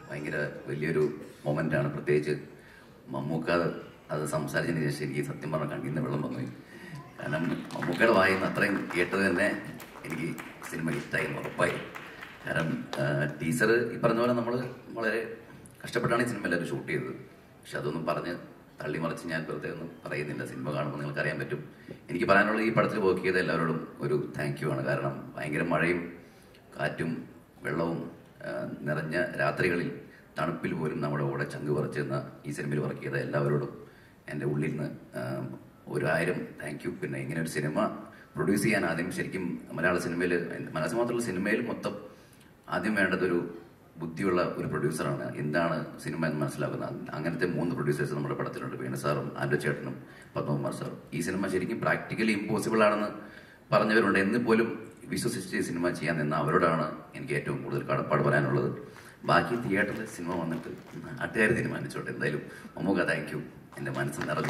ഭയങ്കര വലിയൊരു മൊമെൻ്റാണ് പ്രത്യേകിച്ച് മമ്മൂക്ക അത് സംസാരിച്ചതിന് ശേഷം എനിക്ക് സത്യം പറഞ്ഞാൽ കണ്ണിൽ നിന്ന് വെള്ളം വന്നു പോയി. കാരണം മമ്മൂക്കയുടെ വായിൽ നിന്ന് അത്രയും കേട്ടത് തന്നെ എനിക്ക് സിനിമ ഹിറ്റായി എന്ന് ഉറപ്പായി കാരണം ടീച്ചർ ഈ പറഞ്ഞ പോലെ നമ്മൾ വളരെ കഷ്ടപ്പെട്ടാണ് ഈ സിനിമ എല്ലാവരും ഷൂട്ട് ചെയ്തത് പക്ഷെ അതൊന്നും പറഞ്ഞ് തള്ളിമറിച്ച് ഞാൻ വെറുതെ ഒന്നും പറയുന്നില്ല സിനിമ കാണുമ്പോൾ നിങ്ങൾക്ക് അറിയാൻ പറ്റും എനിക്ക് പറയാനുള്ള ഈ പടത്തിൽ വർക്ക് ചെയ്ത എല്ലാവരോടും ഒരു താങ്ക് യു ആണ് കാരണം ഭയങ്കര മഴയും കാറ്റും വെള്ളവും ആ, നിറഞ്ഞ രാത്രികളിൽ തണുപ്പിൽ പോലും നമ്മുടെ കൂടെ ചങ്ക് പറിച്ചെന്ന ഈ സിനിമയിൽ വർക്ക് ചെയ്ത എല്ലാവരോടും എൻ്റെ ഉള്ളിൽ നിന്ന് ആ, ഒരായിരം താങ്ക് യു പിന്നെ ഇങ്ങനെ ഒരു സിനിമ പ്രൊഡ്യൂസ് ചെയ്യാൻ ആദ്യം ശരിക്കും മലയാള സിനിമയിൽ മലയാള മാത്രമല്ല സിനിമയിൽ മൊത്തം ആദ്യം വേണ്ടതൊരു ബുദ്ധിയുള്ള ഒരു പ്രൊഡ്യൂസറാണ് എന്താണ് സിനിമ എന്ന് മനസ്സിലാക്കുന്നത് അങ്ങനത്തെ മൂന്ന് പ്രൊഡ്യൂസേഴ്സ് നമ്മുടെ പടത്തിലുണ്ട് വേണു സാറും ആൻഡോ ചേട്ടനും പത്മകുമാർ സാറും ഈ സിനിമ ശരിക്കും പ്രാക്ടിക്കലി ഇമ്പോസിബിൾ ആണെന്ന് പറഞ്ഞവരുണ്ട് എന്ന് പോലും വിശ്വസിച്ച് ഈ സിനിമ ചെയ്യാൻ നിന്ന അവരോടാണ് എനിക്ക് ഏറ്റവും കൂടുതൽ കടപ്പാട് പറയാനുള്ളത് ബാക്കി തിയേറ്ററിൽ സിനിമ വന്നിട്ട് നാട്ടുകാർ തീരുമാനിച്ചോട്ടെ എന്തായാലും മമ്മൂക്ക താങ്ക് യു എൻ്റെ മനസ്സ് നിറഞ്ഞു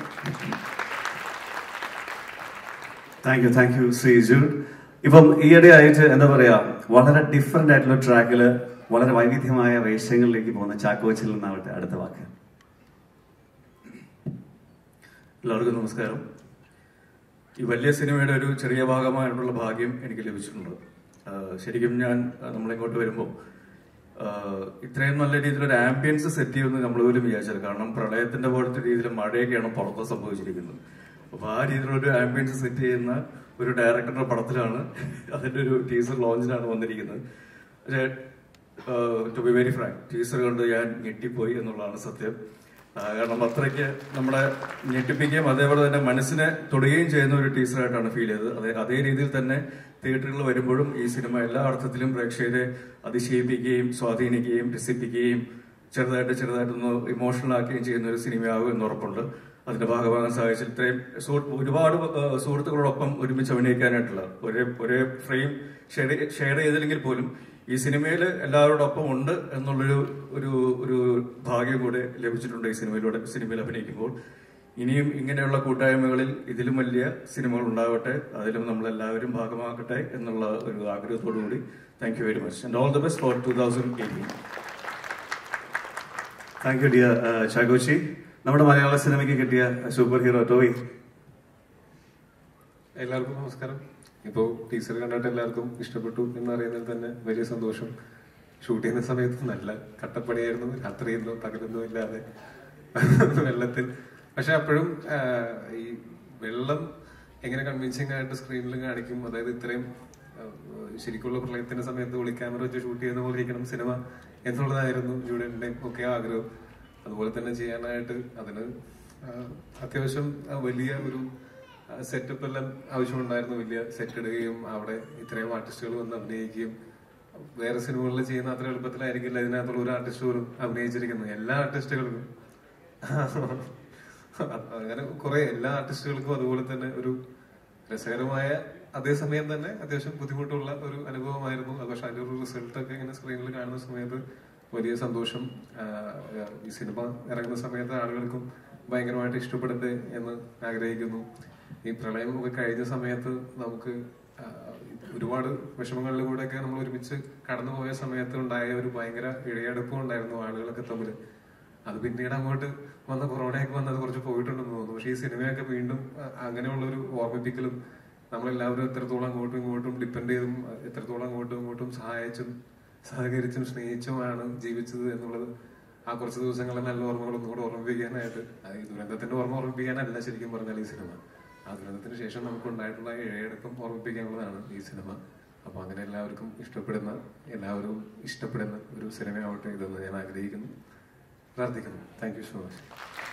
thank you thank you Shri Jude ഇപ്പം ഈയിടെ ആയിട്ട് എന്താ പറയാ വളരെ ഡിഫറെന്റ് ആയിട്ടുള്ള ട്രാക്കില് വളരെ വൈവിധ്യമായ വേഷങ്ങളിലേക്ക് പോകുന്ന ചാക്കോച്ചിൽ നിന്നാവട്ടെ അടുത്ത വാക്ക് എല്ലാവർക്കും നമസ്കാരം ഈ വലിയ സിനിമയുടെ ഒരു ചെറിയ ഭാഗമായിട്ടുള്ള ഭാഗ്യം എനിക്ക് ലഭിച്ചിട്ടുണ്ട് ആഹ് ശരിക്കും ഞാൻ ആഹ് നമ്മളിങ്ങോട്ട് വരുമ്പോൾ ആഹ് ഇത്രയും നല്ല രീതിയിലൊരു ആംബിയൻസ് സെറ്റ് ചെയ്യുമെന്ന് നമ്മൾ പോലും വിചാരിച്ചത് കാരണം പ്രളയത്തിന്റെ പോലത്തെ രീതിയിൽ മഴയൊക്കെയാണ് പുറത്ത് സംഭവിച്ചിരിക്കുന്നത് അപ്പൊ ആ രീതിയിലൊരു ആംബിയൻസ് സെറ്റ് ചെയ്യുന്ന ഒരു ഡയറക്ടറുടെ പടത്തിലാണ് അതിന്റെ ഒരു ടീസർ ലോഞ്ചിനാണ് വന്നിരിക്കുന്നത് പക്ഷേ to be very frank teaser കണ്ട് ഞാൻ ഞെട്ടിപ്പോയി എന്നുള്ളതാണ് സത്യം ആ, കാരണം അത്രയ്ക്ക് നമ്മളെ ഞെട്ടിപ്പിക്കുകയും അതേപോലെ തന്നെ മനസ്സിനെ തൊടുകയും ചെയ്യുന്ന ഒരു ടീച്ചറായിട്ടാണ് ഫീൽ ചെയ്തത് അതേ അതേ രീതിയിൽ തന്നെ തിയേറ്ററുകളിൽ വരുമ്പോഴും ഈ സിനിമ എല്ലാ അർത്ഥത്തിലും പ്രേക്ഷകരെ അതിശയിപ്പിക്കുകയും സ്വാധീനിക്കുകയും രസിപ്പിക്കുകയും ചെറുതായിട്ട് ചെറുതായിട്ടൊന്ന് ഇമോഷണൽ ആക്കുകയും ചെയ്യുന്ന ഒരു സിനിമയാകും എന്ന് ഉറപ്പുണ്ട് അതിന്റെ ഭാഗമാകാൻ സാധിച്ചു ഇത്രയും സുഹൃത്ത് ഒരുപാട് ആ, സുഹൃത്തുക്കളോടൊപ്പം ഒരുമിച്ച് അഭിനയിക്കാനായിട്ടുള്ള ഒരേ ഒരേ ഫ്രെയിം ഷെയർ ചെയ്തില്ലെങ്കിൽ പോലും ഈ സിനിമയിൽ എല്ലാവരോടൊപ്പം ഉണ്ട് എന്നുള്ളൊരു ഒരു ഒരു ഭാഗ്യം കൂടെ ലഭിച്ചിട്ടുണ്ട് ഈ സിനിമയിലൂടെ സിനിമയിൽ അഭിനയിക്കുമ്പോൾ ഇനിയും ഇങ്ങനെയുള്ള കൂട്ടായ്മകളിൽ ഇതിലും വലിയ സിനിമകൾ ഉണ്ടാവട്ടെ അതിലും നമ്മൾ എല്ലാവരും ഭാഗമാക്കട്ടെ എന്നുള്ള ഒരു ആഗ്രഹത്തോടു കൂടി thank you very much and all the best for two thousand eighteen thank you dear Chackochi നമ്മുടെ മലയാള സിനിമയ്ക്ക് കിട്ടിയ സൂപ്പർ ഹീറോ ടോയ് എല്ലാവർക്കും നമസ്കാരം ഇപ്പോൾ ടീച്ചർ കണ്ടിട്ട് എല്ലാവർക്കും ഇഷ്ടപ്പെട്ടു എന്നറിയുന്നതിൽ തന്നെ വലിയ സന്തോഷം ഷൂട്ട് ചെയ്യുന്ന സമയത്ത് നല്ല കട്ടപ്പണിയായിരുന്നു രാത്രിയൊന്നും പകലൊന്നും ഇല്ലാതെ വെള്ളത്തിൽ പക്ഷെ അപ്പോഴും ആഹ്, ഈ വെള്ളം എങ്ങനെ കൺവിൻസിങ് ആയിട്ട് സ്ക്രീനിൽ കാണിക്കും അതായത് ഇത്രയും ആഹ്, ശരിക്കുള്ള പ്രളയത്തിന്റെ സമയത്ത് ഒളി ക്യാമറ വെച്ച് ഷൂട്ട് ചെയ്യുന്ന പോലെ ഇരിക്കണം സിനിമ എന്നുള്ളതായിരുന്നു ജൂഡന്റെയും ഒക്കെ ആഗ്രഹം അതുപോലെ തന്നെ ചെയ്യാനായിട്ട് അതിന് ആഹ്, അത്യാവശ്യം ആഹ്, വലിയ ഒരു സെറ്റപ്പ് എല്ലാം ആവശ്യമുണ്ടായിരുന്നു വലിയ സെറ്റ് ഇടുകയും അവിടെ ഇത്രയും ആർട്ടിസ്റ്റുകൾ വന്ന് അഭിനയിക്കുകയും വേറെ സിനിമകളിൽ ചെയ്യുന്ന അത്ര എളുപ്പത്തിലായിരിക്കില്ല ഇതിനകത്തുള്ള ഒരു ആർട്ടിസ്റ്റ് പോലും അഭിനയിച്ചിരിക്കുന്നത് എല്ലാ ആർട്ടിസ്റ്റുകൾക്കും അങ്ങനെ കുറെ എല്ലാ ആർട്ടിസ്റ്റുകൾക്കും അതുപോലെ തന്നെ ഒരു രസകരമായ അതേസമയം തന്നെ അത്യാവശ്യം ബുദ്ധിമുട്ടുള്ള ഒരു അനുഭവമായിരുന്നു അത് പക്ഷെ അതിന്റെ ഒരു റിസൾട്ട് ഒക്കെ ഇങ്ങനെ സ്ക്രീനിൽ കാണുന്ന സമയത്ത് വലിയ സന്തോഷം ആഹ് ഈ സിനിമ ഇറങ്ങുന്ന സമയത്ത് ആളുകൾക്കും ഭയങ്കരമായിട്ട് ഇഷ്ടപ്പെടട്ടെ എന്ന് ആഗ്രഹിക്കുന്നു ഈ പ്രളയം ഒക്കെ കഴിഞ്ഞ സമയത്ത് നമുക്ക് ആഹ് ഒരുപാട് വിഷമങ്ങളിലൂടെയൊക്കെ നമ്മൾ ഒരുമിച്ച് കടന്നുപോയ സമയത്ത് ഉണ്ടായ ഒരു ഭയങ്കര ഇഴയടുപ്പം ഉണ്ടായിരുന്നു ആളുകളൊക്കെ തമ്മിൽ അത് പിന്നീട് അങ്ങോട്ട് വന്ന കൊറോണയൊക്കെ വന്നത് കുറച്ച് പോയിട്ടുണ്ടെന്ന് തോന്നുന്നു പക്ഷേ ഈ സിനിമയൊക്കെ വീണ്ടും അ- അങ്ങനെയുള്ള ഒരു ഓർമ്മിപ്പിക്കലും നമ്മളെല്ലാവരും എത്രത്തോളം അങ്ങോട്ടും ഇങ്ങോട്ടും ഡിപ്പെൻഡ് ചെയ്തും അഹ് എത്രത്തോളം അങ്ങോട്ടും ഇങ്ങോട്ടും സഹായിച്ചും സഹകരിച്ചും സ്നേഹിച്ചുമാണ് ജീവിച്ചത് എന്നുള്ളത് ആ കുറച്ച് ദിവസങ്ങളെ നല്ല ഓർമ്മകൾ ഒന്നുകൂടെ ഓർമ്മിപ്പിക്കാനായിട്ട് അത് ഈ ദുരന്തത്തിന്റെ ഓർമ്മ ഓർമ്മിപ്പിക്കാനല്ല ശരിക്കും പറഞ്ഞാൽ ഈ സിനിമ ആ ദുരന്തത്തിന് ശേഷം നമുക്ക് ഉണ്ടായിട്ടുള്ള ഇഴയടക്കം ഓർമ്മിപ്പിക്കാനുള്ളതാണ് ഈ സിനിമ അപ്പൊ അങ്ങനെ എല്ലാവർക്കും ഇഷ്ടപ്പെടുന്ന എല്ലാവരും ഇഷ്ടപ്പെടുന്ന ഒരു സിനിമയാവട്ടെ ഇതെന്ന് ഞാൻ ആഗ്രഹിക്കുന്നു പ്രാർത്ഥിക്കുന്നു താങ്ക് യു സോ മച്ച്